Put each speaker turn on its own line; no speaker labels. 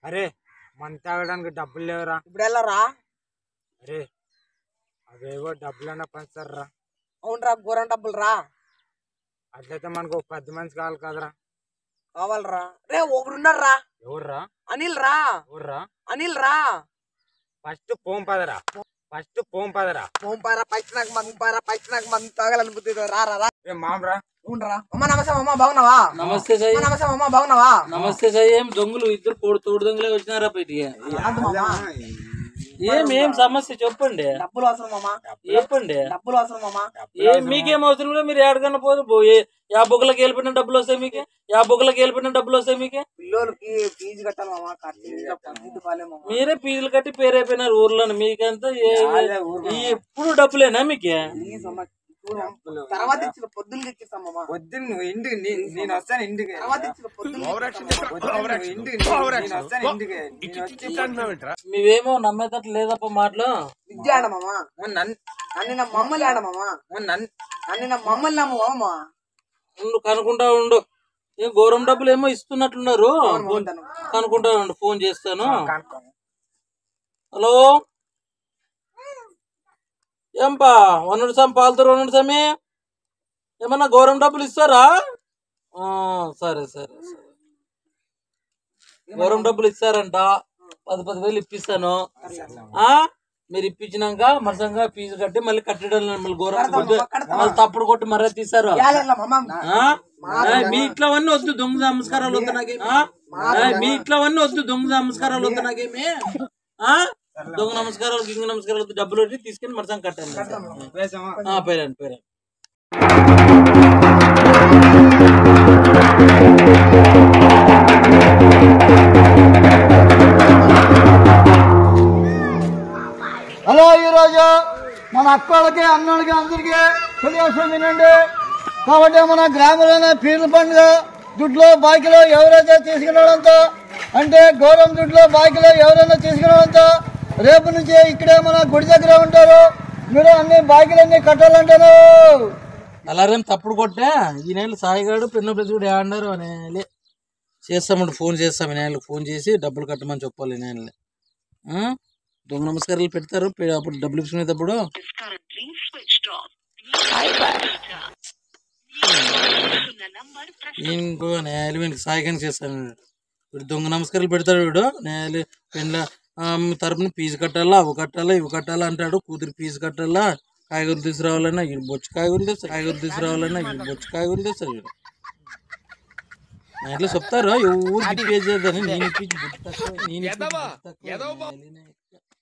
అరే మన తాగడానికి డబ్బులు లేవురా
ఇప్పుడు వెళ్ళరా
అరే అవేవో డబ్బులన్నా పంచుతారా
అవునరా ఘోరం డబ్బులు రా
అట్లయితే మనకు ఒక పది మంది కావాలి కదరా
కావాలరా రే ఒకడున్నారు రా
ఎవర్రా
అనిల్ రా
ఎవర్రా
అనిల్ రా
ఫస్ట్ పోం పదరా ఫస్ట్ పోం పదరా
పంపారా పచ్చి నాకు మంది పారా పచ్చి నాకు మంది తాగాలనుకుంది రా రా రా
ఏ మామరా
అవునరా అమ్మ నమస్తే అమ్మ బాగున్నావా
నమస్తే సాయి
అమ్మ నమస్తే అమ్మ బాగున్నావా
నమస్తే సాయి ఏం దొంగలు ఇద్దరు కోడి తోడు దొంగలే వచ్చినారా బయటికి
కాదు మామ
ఏం ఏం సమస్య చెప్పండి
డబ్బులు అవసరం మామ
చెప్పండి
డబ్బులు అవసరం మామ
ఏం మీకేం అవసరం లేదు మీరు ఏడకన్నా పోదు పో- ఏ- యా బుగ్గలకి వెళ్ళిపోయిన డబ్బులు వస్తాయి మీకు యా బుగ్గలకి వెళ్ళిపోయిన డబ్బులు వస్తాయి మీకు
పిల్లోలకి ఫీజు కట్టాలి మామ కట్టి ఫీజు కాలే మామ
మీరే ఫీజులు కట్టి పేరైపోయినారు ఊర్లో మీకంతా ఏ- ఈ ఎప్పుడు డబ్బులేనా మీకు
ప్లీజ్ అమ్మ చూడు అమ్మ. తర్వాత ఇచ్చిన పొద్దున్న ఇచ్చిస్తాం మామ
వద్దు నువ్వు ఇంటికి నీ- నేను వస్తాను ఇంటికి
తర్వాత ఇచ్చిన పొద్దున్న
వద్దు నువ్వు ఇంటికి నేను వస్తాను ఇంటికి నేను వచ్చి
మీవేమో నమ్మేటట్లు లేదప్ప మాటలు
విద్య ఆడ మామ
నన్ను
అన్ని నా మమ్మల్ని ఆడ మామ
నన్ను
అన్ని నా మమ్మల్ని నమ్మ మామ
ఉండు కనుకుంటా ఉండు ఏం ఘోరం డబ్బులు ఏమో ఇస్తున్నట్లున్నారు ఫోన్- కనుకుంటా ఉండు ఫోన్ చేస్తాను హలో ఏంపా వన్నుడు సమ్ పాలుతారు వన్నుడు సమి ఏమన్నా ఘోరం డబ్బులు ఇస్తారా ఆ, సరే సరే సరే ఘోరం డబ్బులు ఇస్తారంట పది పది వేలు ఇప్పిస్తాను ఆ మీరు ఇప్పించినాక మరసంగా ఫీజు కట్టి మళ్ళీ కట్టడం మళ్ళీ ఘోరం కొట్టి మళ్ళీ తప్పుడు కొట్టి మర్యాద తీస్తారు
యాలేలా మామ
ఆ? ఏయ్, మీ ఇంట్లో అన్నీ వద్దు దొంగ నమస్కారాలు వద్దు నాకేమి ఆ? ఏయ్, మీ ఇంట్లో అన్నీ వద్దు దొంగ నమస్కారాలు వద్దు నాకేమి ఆ? దొంగ నమస్కారాలు గింగ నమస్కారాలు వద్దు డబ్బులు పెట్టి తీసుకెళ్ళి మరసం కట్టాలి
వేసామా
ఆ, పేరండి పేరండి
హలో ఈరోజు మన అక్కలకి అన్నలకి అందరికీ తెలియవలసింది వినండి కాబట్టి మన గ్రామంలోనే పీర్ల పండుగ దుడ్లో బాకీలో ఎవరైతే తీసుకున్నాడంతో అంటే గౌరవం దుడ్లో బాకీలో ఎవరైనా తీసుకున్నాడంతో రేపు నుంచి ఇక్కడే మన గుడి దగ్గర ఉంటారు మీరు అన్ని బాకీలన్నీ కట్టాలంటారు
అలారేం తప్పుడు కొట్టే ఈ నెల సాయిగాడు పెన్ను ప్లస్ కూడా ఏమన్నారు అని చేస్తామండి ఫోన్ చేస్తాం ఈ నెలకు ఫోన్ చేసి డబ్బులు కట్టమని చెప్పాలి ఈ నెలని ఆ? దొంగ నమస్కారాలు పెడతారు పె- అప్పుడు డబ్బులు ఇచ్చుకునేటప్పుడు ఇంకో నేలు వీనికి సాయిగాని చేస్తాను వీడు దొంగ నమస్కారాలు పెడతాడు వీడు నేలు పెళ్ళ తరపున ఫీజు కట్టాలా అవి కట్టాలా ఇవి కట్టాలా అంటాడు కూతురు ఫీజు కట్టాలా కాయగూరలు తీసుకురావాలన్నా వీడు బొచ్చు కాయగూరలు తెస్తాడు కాయగూరలు తీసుకురావాలన్నా వీడు బొచ్చు కాయగూరలు తెస్తాడు వీడు నా ఇట్లా చెప్తారు ఎవరు పే చేయదని నేను ఇప్పించి బుద్ధి తక్కువ నేను ఇప్పించి బుద్ధి తక్కువ నేలినే ఎక్కువ.